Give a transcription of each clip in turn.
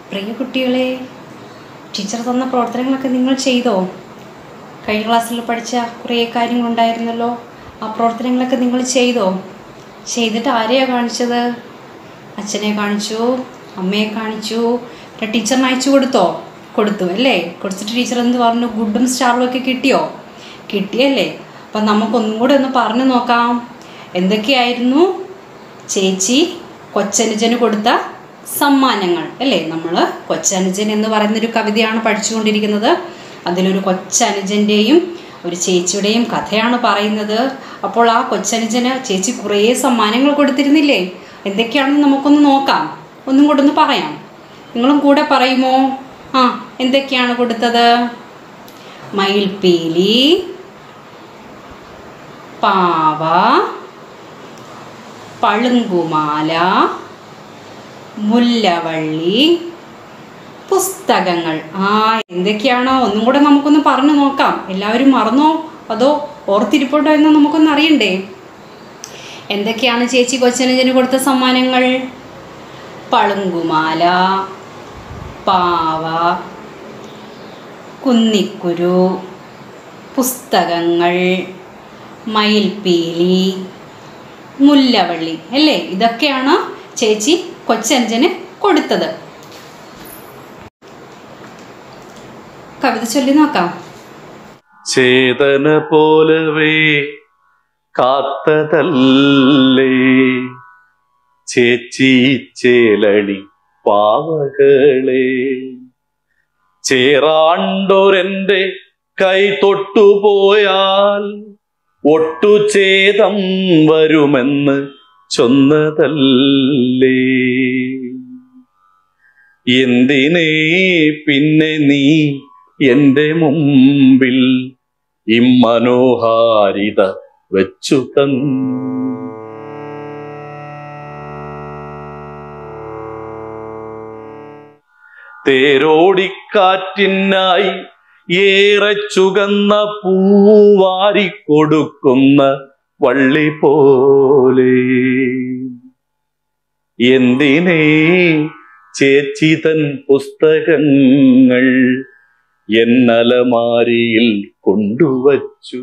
പ്രിയ കുട്ടികളെ ടീച്ചർ തന്ന പ്രവർത്തനങ്ങളൊക്കെ നിങ്ങൾ ചെയ്തോ കഴിഞ്ഞ ക്ലാസ്സിൽ പഠിച്ച കുറേ കാര്യങ്ങളുണ്ടായിരുന്നല്ലോ ആ പ്രവർത്തനങ്ങളൊക്കെ നിങ്ങൾ ചെയ്തോ ചെയ്തിട്ട് ആരെയാ കാണിച്ചത് അച്ഛനെ കാണിച്ചു അമ്മയെ കാണിച്ചു പിന്നെ ടീച്ചറിന് അയച്ചു കൊടുത്തോ കൊടുത്തു അല്ലേ കൊടുത്തിട്ട് ടീച്ചർ എന്ത് പറഞ്ഞു ഗുഡും സ്റ്റാറും ഒക്കെ കിട്ടിയോ കിട്ടിയല്ലേ അപ്പം നമുക്കൊന്നും കൂടെ ഒന്ന് പറഞ്ഞു നോക്കാം എന്തൊക്കെയായിരുന്നു ചേച്ചി കൊച്ചനുജന് കൊടുത്ത സമ്മാനങ്ങൾ അല്ലേ നമ്മൾ കൊച്ചനുജൻ എന്ന് പറയുന്നൊരു കവിതയാണ് പഠിച്ചുകൊണ്ടിരിക്കുന്നത് അതിലൊരു കൊച്ചനുജൻ്റെയും ഒരു ചേച്ചിയുടെയും കഥയാണ് പറയുന്നത് അപ്പോൾ ആ കൊച്ചനുജന് ചേച്ചി കുറേ സമ്മാനങ്ങൾ കൊടുത്തിരുന്നില്ലേ എന്തൊക്കെയാണെന്ന് നമുക്കൊന്ന് നോക്കാം ഒന്നും കൂടെ ഒന്ന് പറയാം നിങ്ങളും കൂടെ പറയുമോ ആ എന്തൊക്കെയാണ് കൊടുത്തത് മയിൽപ്പീലി പാവ പളുങ്കുമാല മുല്ലവള്ളി പുസ്തകങ്ങൾ ആ എന്തൊക്കെയാണോ ഒന്നും കൂടെ നമുക്കൊന്ന് പറഞ്ഞു നോക്കാം എല്ലാവരും മറന്നോ അതോ ഓർത്തിരിപ്പുണ്ടോ എന്ന് നമുക്കൊന്ന് അറിയണ്ടേ എന്തൊക്കെയാണ് ചേച്ചി കൊച്ചനുജന് കൊടുത്ത സമ്മാനങ്ങൾ പളുങ്കുമാല പാവ കുന്നിക്കുരു പുസ്തകങ്ങൾ മയിൽപ്പീലി മുല്ലവള്ളി അല്ലേ ഇതൊക്കെയാണ് ചേച്ചി കൊച്ചനുജന് കൊടുത്തത് കവിത ചൊല്ലി നോക്കാം ചേതന പോലവേ കാത്തതല്ലേ ചേച്ചി ചേലണി പാവകളെ ചേറാണ്ടോരെന്റെ കൈ തൊട്ടുപോയാൽ ഒട്ടുചേതം വരുമെന്ന് ചൊന്നതല്ലേ എന്തിനേ പിന്നെ നീ എന്റെ മുമ്പിൽ ഇമ്മനോഹാരിത വെച്ചു തന്നു തേരോടിക്കാറ്റിനായി ഏറെ ചുകന്ന പൂവാരി കൊടുക്കുന്ന വള്ളി പോലെ എന്തിനേ ചേച്ചിതൻ പുസ്തകങ്ങൾ എന്നലമാരിയിൽ കൊണ്ടുവച്ചു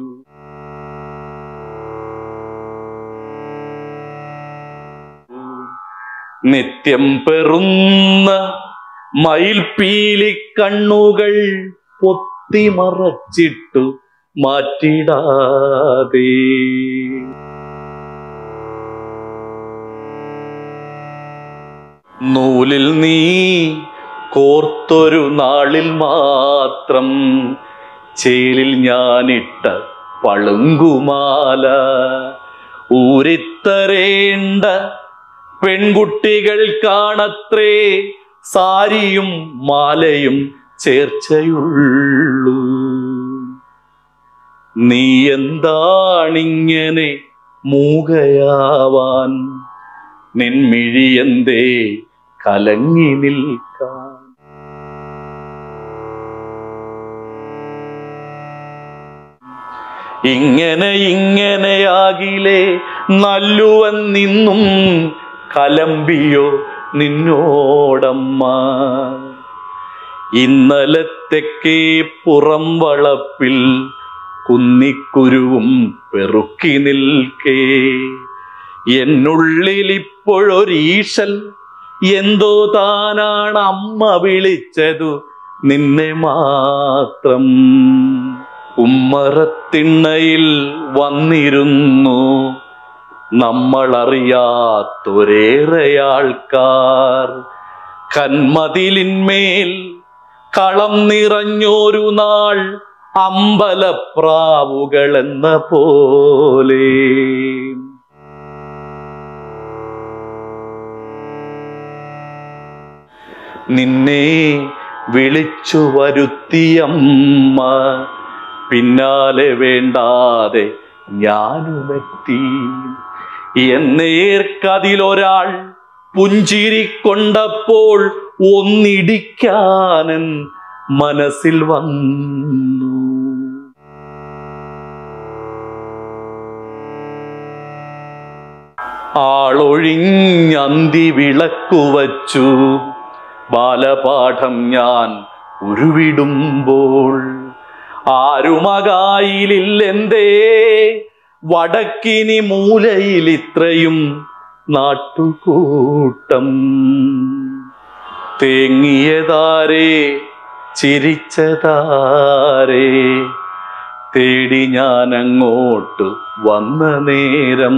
നിത്യം പെറുന്ന മയിൽപ്പീലി കണ്ണുകൾ പൊത്തിമറച്ചിട്ടു മാറ്റിടാതെ നൂലിൽ നീ കോർത്തൊരു നാളിൽ മാത്രം ചേലിൽ ഞാനിട്ട പളുങ്കുമാല ഊരിത്തരേണ്ട പെൺകുട്ടികൾ കാണത്രേ സാരിയും മാലയും ചേർച്ചയുള്ളൂ നീ എന്താണിങ്ങനെ മൂകയാവാൻ നിൻമിഴിയന്തേ കലങ്ങി നിൽക്കാൻ ഇങ്ങനെ ഇങ്ങനെയാകിലേ നല്ലുവൻ നിന്നും കലമ്പിയോ നിന്നോടമ്മ ഇന്നലത്തെക്കേ പുറം വളപ്പിൽ കുന്നിക്കുരുവും പെറുക്കി നിൽക്കേ എന്നുള്ളിൽ ഇപ്പോഴൊരീശൽ എന്തോ താനാണ് അമ്മ വിളിച്ചതു നിന്നെ മാത്രം ഉമ്മറത്തിണ്ണയിൽ വന്നിരുന്നു നമ്മളറിയാത്തൊരേറെ ആൾക്കാർ കന്മതിലിന്മേൽ കളം നിറഞ്ഞൊരു നാൾ അമ്പലപ്രാവുകൾ എന്ന പോലെ നിന്നെ വിളിച്ചു വരുത്തിയമ്മ പിന്നാലെ വേണ്ടാതെ ഞാനുമെത്തി എന്നേർക്കതിലൊരാൾ പുഞ്ചിരിക്കൊണ്ടപ്പോൾ ഒന്നിടിക്കാനൻ മനസ്സിൽ വന്നു ആളൊഴിഞ്ഞന്തി വിളക്കു വച്ചു ബാലപാഠം ഞാൻ ഉരുവിടുമ്പോൾ ആരുമകായിലില്ലെന്തേ വടക്കിനി മൂലയിൽ ഇത്രയും നാട്ടുകൂട്ടം തേങ്ങിയതാരേ ചിരിച്ചതാരേ തേടി ഞാൻ അങ്ങോട്ട് വന്ന നേരം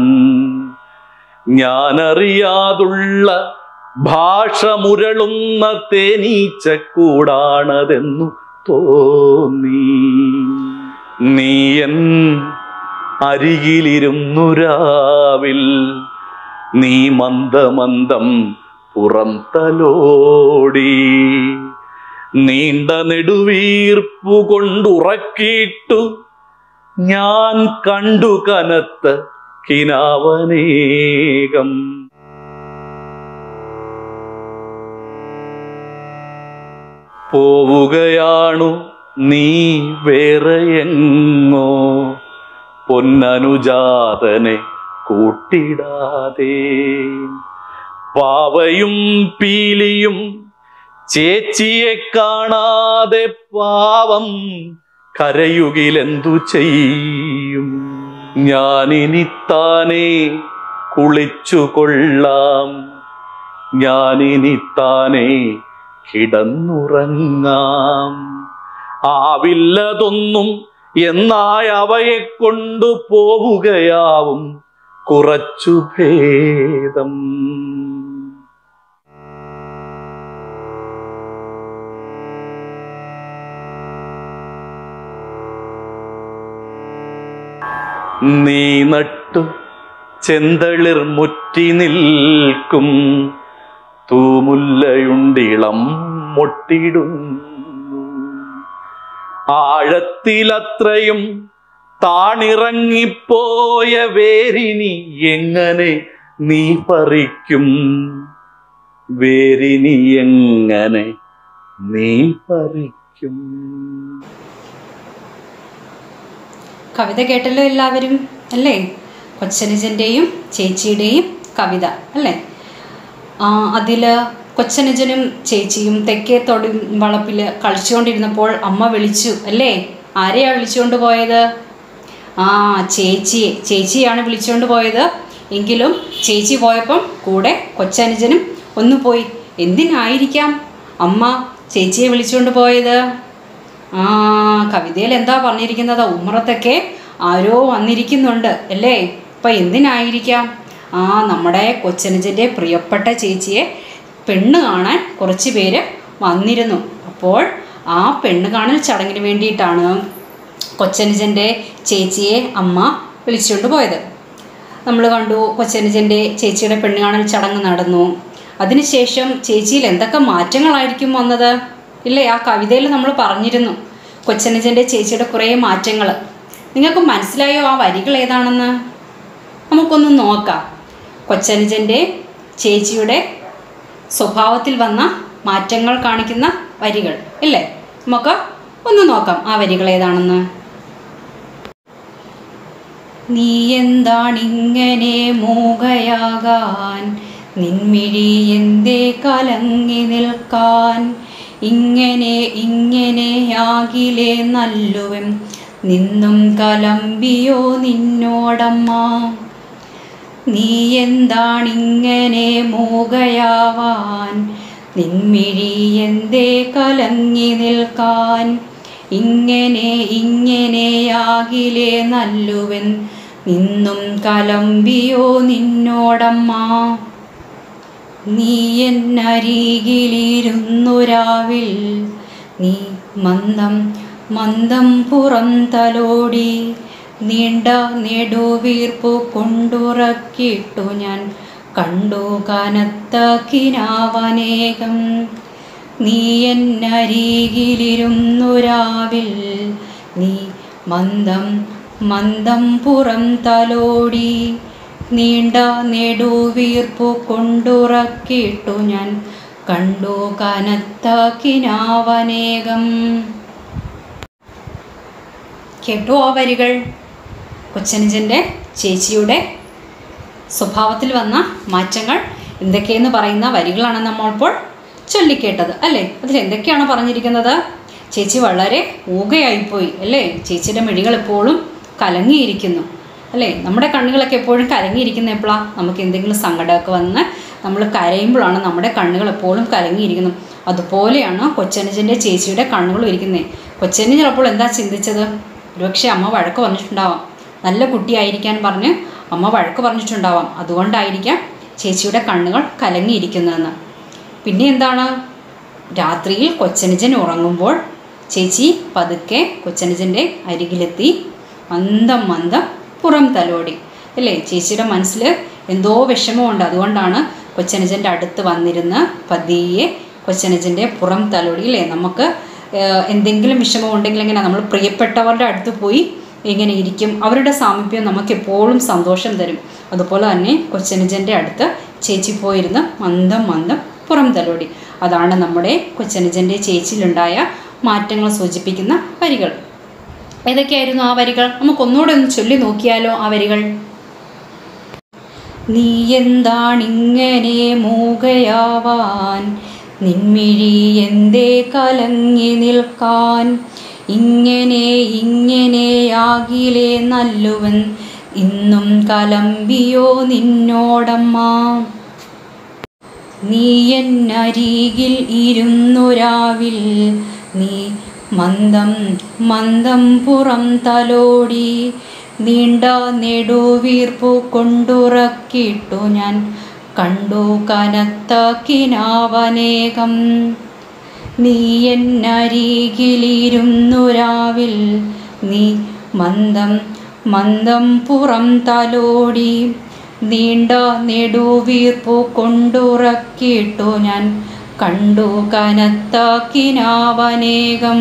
ഞാനറിയാതുള്ള ഭാഷ മുരളുന്ന തേനീച്ചക്കൂടാണതെന്നു തോന്നി നീയൻ അരികിലിരുന്നു രാവിൽ നീ മന്ദമന്ദം പുറം തലോടി നീണ്ട നെടുവീർപ്പു കൊണ്ടുറക്കിയിട്ടു ഞാൻ കണ്ടു കനത്ത കിനാവനേകം പോവുകയാണു നീ വേറെ എങ്ങോ പൊന്നനുജാതനെ കൂട്ടിടാതെ പാവയും പീലിയും ചേച്ചിയെ കാണാതെ പാവം കരയുകിലെന്തു ചെയ്യും ഞാനിനി താനേ കുളിച്ചു കൊള്ളാം ഞാനിനി താനേ കിടന്നുറങ്ങാം ആവില്ലതൊന്നും എന്നായി അവയെ കൊണ്ടു പോവുകയാവും കുറച്ചു ഭേദം നീ നട്ടു ചെന്തളിർ മുറ്റി നിൽക്കും തൂമുല്ലയുണ്ടിളം മുട്ടിടുന്നു ആഴത്തിലത്രയും താണിറങ്ങിപ്പോയ വേരിനി എങ്ങനെ നീ പറിക്കും വേരിനി എങ്ങനെ നീ പറിക്കും കവിത കേട്ടല്ലോ എല്ലാവരും അല്ലേ കൊച്ചനുജൻ്റെയും ചേച്ചിയുടെയും കവിത അല്ലേ അതിൽ കൊച്ചനുജനും ചേച്ചിയും തെക്കേ തൊടി വളപ്പിൽ കളിച്ചുകൊണ്ടിരുന്നപ്പോൾ അമ്മ വിളിച്ചു അല്ലേ ആരെയാ വിളിച്ചുകൊണ്ട് പോയത് ആ ചേച്ചിയെ ചേച്ചിയാണ് വിളിച്ചുകൊണ്ട് പോയത് എങ്കിലും ചേച്ചി പോയപ്പം കൂടെ കൊച്ചനുജനും ഒന്ന് പോയി എന്തിനായിരിക്കാം അമ്മ ചേച്ചിയെ വിളിച്ചുകൊണ്ട് പോയത് ആ കവിതയിൽ എന്താ പറഞ്ഞിരിക്കുന്നത് ഉമ്മറത്തൊക്കെ ആരോ വന്നിരിക്കുന്നുണ്ട് അല്ലേ അപ്പം എന്തിനായിരിക്കാം ആ നമ്മുടെ കൊച്ചനുജൻ്റെ പ്രിയപ്പെട്ട ചേച്ചിയെ പെണ്ണ് കാണാൻ കുറച്ച് പേര് വന്നിരുന്നു അപ്പോൾ ആ പെണ്ണ് കാണൽ ചടങ്ങിന് വേണ്ടിയിട്ടാണ് കൊച്ചനുജൻ്റെ ചേച്ചിയെ അമ്മ വിളിച്ചുകൊണ്ട് പോയത് നമ്മൾ കണ്ടു കൊച്ചനുജൻ്റെ ചേച്ചിയുടെ പെണ്ണ് കാണൽ ചടങ്ങ് നടന്നു അതിനുശേഷം ചേച്ചിയിൽ എന്തൊക്കെ മാറ്റങ്ങളായിരിക്കും വന്നത് ഇല്ലേ ആ കവിതയിൽ നമ്മൾ പറഞ്ഞിരുന്നു കൊച്ചനുജൻ്റെ ചേച്ചിയുടെ കുറേ മാറ്റങ്ങൾ നിങ്ങൾക്ക് മനസ്സിലായോ ആ വരികൾ ഏതാണെന്ന് നമുക്കൊന്ന് നോക്കാം കൊച്ചനുജൻ്റെ ചേച്ചിയുടെ സ്വഭാവത്തിൽ വന്ന മാറ്റങ്ങൾ കാണിക്കുന്ന വരികൾ ഇല്ലേ നമുക്ക് ഒന്ന് നോക്കാം ആ വരികൾ ഏതാണെന്ന് നീ എന്താണിങ്ങനെ മൂകയാകാൻ നിൻമിഴി എന്തേ കലങ്ങി നിൽക്കാൻ ഇങ്ങനെ ഇങ്ങനെയാകിലേ നല്ലുവൻ നിന്നും കലമ്പിയോ നിന്നോടമ്മ നീ എന്താണിങ്ങനെ മൂകയാവാൻ നിൻമിഴി എന്തേ കലങ്ങി നിൽക്കാൻ ഇങ്ങനെ ഇങ്ങനെയാകിലേ നല്ലുവൻ നിന്നും കലമ്പിയോ നിന്നോടമ്മ നീ എന്നരികിലിരുന്നു രാവിൽ നീ മന്ദം മന്ദം പുറം തലോടി നീണ്ട നെടുവീർപ്പു കൊണ്ടുറക്കിട്ടു ഞാൻ കണ്ടു കനത്ത കിനാവനേകം നീ എന്നരികിലിരുന്നു രാവിൽ നീ മന്ദം മന്ദം പുറം തലോടി നീണ്ട നെടുവീർപ്പു കൊണ്ടുറക്കിട്ടു ഞാൻ കണ്ടു കനത്ത കിനാവനേകം കേട്ടോ ആ വരികൾ കൊച്ചനുജൻ്റെ ചേച്ചിയുടെ സ്വഭാവത്തിൽ വന്ന മാറ്റങ്ങൾ എന്തൊക്കെയെന്ന് പറയുന്ന വരികളാണ് നമ്മളിപ്പോൾ ചൊല്ലിക്കേട്ടത് അല്ലേ അതിൽ എന്തൊക്കെയാണ് പറഞ്ഞിരിക്കുന്നത് ചേച്ചി വളരെ ഊകയായിപ്പോയി അല്ലേ ചേച്ചിയുടെ മിഴികൾ എപ്പോഴും കലങ്ങിയിരിക്കുന്നു അല്ലേ നമ്മുടെ കണ്ണുകളൊക്കെ എപ്പോഴും കലങ്ങിയിരിക്കുന്ന എപ്പോഴാണ് നമുക്ക് എന്തെങ്കിലും സങ്കടമൊക്കെ വന്ന് നമ്മൾ കരയുമ്പോഴാണ് നമ്മുടെ കണ്ണുകൾ എപ്പോഴും കലങ്ങിയിരിക്കുന്നത് അതുപോലെയാണ് കൊച്ചനുജൻ്റെ ചേച്ചിയുടെ കണ്ണുകളും ഇരിക്കുന്നത് കൊച്ചന് ചിലപ്പോൾ എന്താ ചിന്തിച്ചത് ഒരുപക്ഷെ അമ്മ വഴക്ക് പറഞ്ഞിട്ടുണ്ടാവാം നല്ല കുട്ടിയായിരിക്കാൻ പറഞ്ഞ് അമ്മ വഴക്ക് പറഞ്ഞിട്ടുണ്ടാവാം അതുകൊണ്ടായിരിക്കാം ചേച്ചിയുടെ കണ്ണുകൾ കലങ്ങിയിരിക്കുന്നതെന്ന് പിന്നെ എന്താണ് രാത്രിയിൽ കൊച്ചനുജൻ ഉറങ്ങുമ്പോൾ ചേച്ചി പതുക്കെ കൊച്ചനുജൻ്റെ അരികിലെത്തി മന്ദം മന്ദം പുറം തലോടി അല്ലേ ചേച്ചിയുടെ മനസ്സിൽ എന്തോ വിഷമമുണ്ട് അതുകൊണ്ടാണ് കൊച്ചനുജൻ്റെ അടുത്ത് വന്നിരുന്ന് പതിയെ കൊച്ചനുജൻ്റെ പുറം തലോടി അല്ലേ നമുക്ക് ഏഹ്, എന്തെങ്കിലും വിഷമം ഉണ്ടെങ്കിൽ എങ്ങനെ നമ്മൾ പ്രിയപ്പെട്ടവരുടെ അടുത്ത് പോയി എങ്ങനെ ഇരിക്കും അവരുടെ സാമീപ്യം നമുക്ക് എപ്പോഴും സന്തോഷം തരും അതുപോലെ തന്നെ കൊച്ചനുജൻ്റെ അടുത്ത് ചേച്ചി പോയിരുന്ന് മന്ദം മന്ദം പുറം തലോടി അതാണ് നമ്മുടെ കൊച്ചനുജൻ്റെ ചേച്ചിയിലുണ്ടായ മാറ്റങ്ങൾ സൂചിപ്പിക്കുന്ന വരികൾ ഏതൊക്കെയായിരുന്നു ആ വരികൾ നമുക്കൊന്നുകൂടെ ഒന്ന് ചൊല്ലി നോക്കിയാലോ ആ വരികൾ നീ എന്താണിങ്ങനെ മൂകയാവാൻ നിൻമിഴി എന്തേ കലങ്ങി നിൽക്കാൻ ഇങ്ങനെ ഇങ്ങനെയാകിലേ നല്ലുവൻ ഇന്നും കലമ്പിയോ നിന്നോടമ്മ നീ എന്നരികിൽ ഇരുന്നൊരാവിൽ നീ മന്ദം മന്ദം പുറം തലോടി നീണ്ട നെടുവീർപ്പു കൊണ്ടുറക്കിട്ടു ഞാൻ കണ്ടു കനത്ത കിനാവനേകം നീ എന്നരികിലിരുന്നൊരാവിൽ നീ മന്ദം മന്ദം പുറം തലോടി നീണ്ട നെടുവീർപ്പു കൊണ്ടുറക്കിട്ടു ഞാൻ കണ്ടു കനത്ത കിനാവനേകം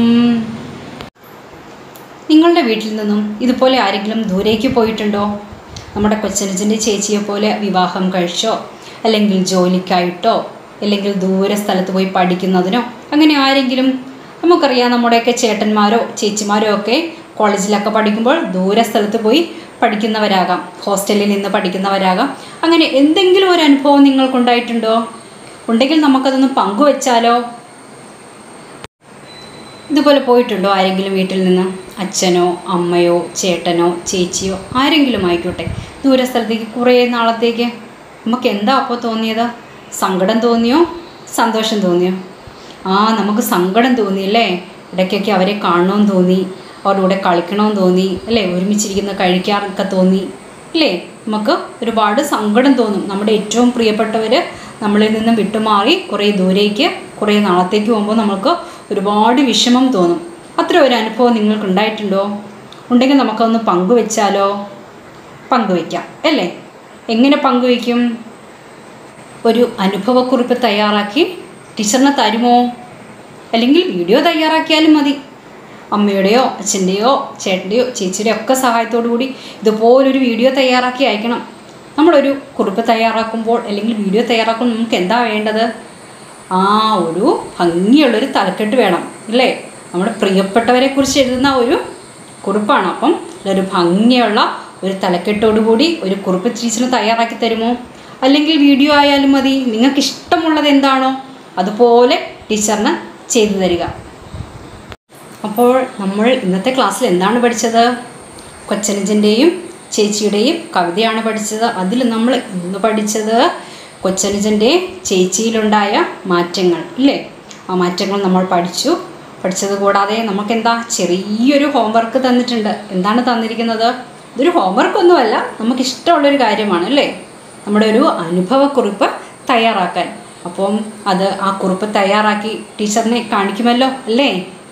നിങ്ങളുടെ വീട്ടിൽ നിന്നും ഇതുപോലെ ആരെങ്കിലും ദൂരേക്ക് പോയിട്ടുണ്ടോ നമ്മുടെ കൊച്ചനുജൻ്റെ ചേച്ചിയെ പോലെ വിവാഹം കഴിച്ചോ അല്ലെങ്കിൽ ജോലിക്കായിട്ടോ അല്ലെങ്കിൽ ദൂരെ സ്ഥലത്ത് പോയി പഠിക്കുന്നതിനോ അങ്ങനെ ആരെങ്കിലും നമുക്കറിയാം നമ്മുടെയൊക്കെ ചേട്ടന്മാരോ ചേച്ചിമാരോ ഒക്കെ കോളേജിലൊക്കെ പഠിക്കുമ്പോൾ ദൂരെ സ്ഥലത്ത് പോയി പഠിക്കുന്നവരാകാം ഹോസ്റ്റലിൽ നിന്ന് പഠിക്കുന്നവരാകാം അങ്ങനെ എന്തെങ്കിലും ഒരു അനുഭവം നിങ്ങൾക്കുണ്ടായിട്ടുണ്ടോ ഉണ്ടെങ്കിൽ നമുക്കതൊന്ന് പങ്കുവെച്ചാലോ ഇതുപോലെ പോയിട്ടുണ്ടോ ആരെങ്കിലും വീട്ടിൽ നിന്ന് അച്ഛനോ അമ്മയോ ചേട്ടനോ ചേച്ചിയോ ആരെങ്കിലും ആയിക്കോട്ടെ ദൂര സ്ഥലത്തേക്ക് കുറേ നാളത്തേക്ക് നമുക്ക് എന്താ അപ്പോൾ തോന്നിയത് സങ്കടം തോന്നിയോ സന്തോഷം തോന്നിയോ ആ നമുക്ക് സങ്കടം തോന്നിയല്ലേ ഇടയ്ക്കൊക്കെ അവരെ കാണണമെന്ന് തോന്നി അവരുടെ കൂടെ കളിക്കണമെന്ന് തോന്നി അല്ലേ ഒരുമിച്ചിരിക്കുന്ന കഴിക്കാറൊക്കെ തോന്നി അല്ലേ നമുക്ക് ഒരുപാട് സങ്കടം തോന്നും നമ്മുടെ ഏറ്റവും പ്രിയപ്പെട്ടവർ നമ്മളിൽ നിന്നും വിട്ടുമാറി കുറേ ദൂരേക്ക് കുറേ നാളത്തേക്ക് പോകുമ്പോൾ നമുക്ക് ഒരുപാട് വിഷമം തോന്നും അത്ര ഒരു അനുഭവം നിങ്ങൾക്ക് ഉണ്ടായിട്ടുണ്ടോ ഉണ്ടെങ്കിൽ നമുക്കൊന്ന് പങ്കുവെച്ചാലോ പങ്കുവെക്കാം അല്ലേ എങ്ങനെ പങ്കുവെക്കും ഒരു അനുഭവക്കുറിപ്പ് തയ്യാറാക്കി ടീച്ചറിന് തരുമോ അല്ലെങ്കിൽ വീഡിയോ തയ്യാറാക്കിയാലും മതി അമ്മയുടെയോ അച്ഛൻ്റെയോ ചേട്ടൻ്റെയോ ചേച്ചിയുടെയോ ഒക്കെ സഹായത്തോടു കൂടി ഇതുപോലൊരു വീഡിയോ തയ്യാറാക്കി അയക്കണം നമ്മളൊരു കുറിപ്പ് തയ്യാറാക്കുമ്പോൾ അല്ലെങ്കിൽ വീഡിയോ തയ്യാറാക്കുമ്പോൾ നമുക്ക് എന്താ വേണ്ടത് ആ ഒരു ഭംഗിയുള്ളൊരു തലക്കെട്ട് വേണം അല്ലേ നമ്മുടെ പ്രിയപ്പെട്ടവരെ കുറിച്ച് എഴുതുന്ന ഒരു കുറിപ്പാണ് അപ്പം ഒരു ഭംഗിയുള്ള ഒരു തലക്കെട്ടോടു കൂടി ഒരു കുറിപ്പ് ടീച്ചറിന് തയ്യാറാക്കി തരുമോ അല്ലെങ്കിൽ വീഡിയോ ആയാലും മതി നിങ്ങൾക്ക് ഇഷ്ടമുള്ളത് എന്താണോ അതുപോലെ ടീച്ചറിന് ചെയ്തു തരിക അപ്പോൾ നമ്മൾ ഇന്നത്തെ ക്ലാസ്സിൽ എന്താണ് പഠിച്ചത് കൊച്ചനുജൻ്റെയും ചേച്ചിയുടെയും കവിതയാണ് പഠിച്ചത് അതിൽ നമ്മൾ ഇന്ന് പഠിച്ചത് കൊച്ചനുജൻ്റെ ചേച്ചിയിലുണ്ടായ മാറ്റങ്ങൾ ഇല്ലേ ആ മാറ്റങ്ങൾ നമ്മൾ പഠിച്ചു പഠിച്ചത് കൂടാതെ നമുക്കെന്താ ചെറിയൊരു ഹോംവർക്ക് തന്നിട്ടുണ്ട് എന്താണ് തന്നിരിക്കുന്നത് ഇതൊരു ഹോംവർക്ക് ഒന്നുമല്ല നമുക്കിഷ്ടമുള്ളൊരു കാര്യമാണ് അല്ലേ നമ്മുടെ ഒരു അനുഭവക്കുറിപ്പ് തയ്യാറാക്കാൻ അപ്പം അത് ആ കുറിപ്പ് തയ്യാറാക്കി ടീച്ചറിനെ കാണിക്കുമല്ലോ അല്ലേ